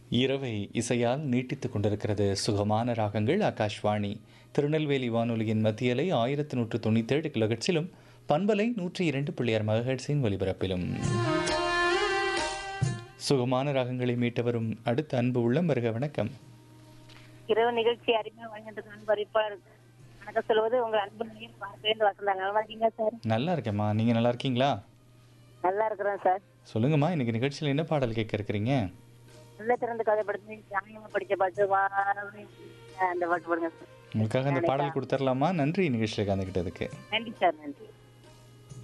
இரவை இசையால் நீட்டித்துக் கொண்டிருக்கிறது சுகமான ராகங்கள் ஆகாஷ்வாணி திருநெல்வேலி வானொலியின் மத்தியலை ஆயிரத்தி நூற்று தொண்ணூற்றேழு கிலோஹெட்ஸிலும் பண்பலை நூற்றி இரண்டு புள்ளியார் மகஹெட்ஸின் ஒலிபரப்பிலும் சுகமான ராகங்களை மீட்டு வரும் அடுத்த அன்பு உள்ளம் வருக வணக்கம் இரவு நிகழ்ச்சி அருமையா வழங்கிட்டு அன்பரிப்பாளர் வணக்கம் சொல்வது உங்கள் அன்பு நிலையம் பார்க்கவே வசந்தாங்க நல்லா இருக்கீங்க சார் நல்லா இருக்கேம்மா நீங்கள் நல்லா இருக்கீங்களா நல்லா இருக்கிறேன் சார் சொல்லுங்கம்மா இன்னைக்கு நிகழ்ச்சியில் என்ன பாடல் கேட்க இருக்கிறீங்க நல்ல திறந்து கதை படுத்து நியாயமா படிச்ச பாட்டு வாழவே அந்த பாட்டு போடுங்க சார் உங்களுக்காக அந்த பாடல் கொடுத்துடலாமா நன்றி நிகழ்ச்சியில் கலந்துக்கிட்டதுக்கு நன்றி சார் நன்றி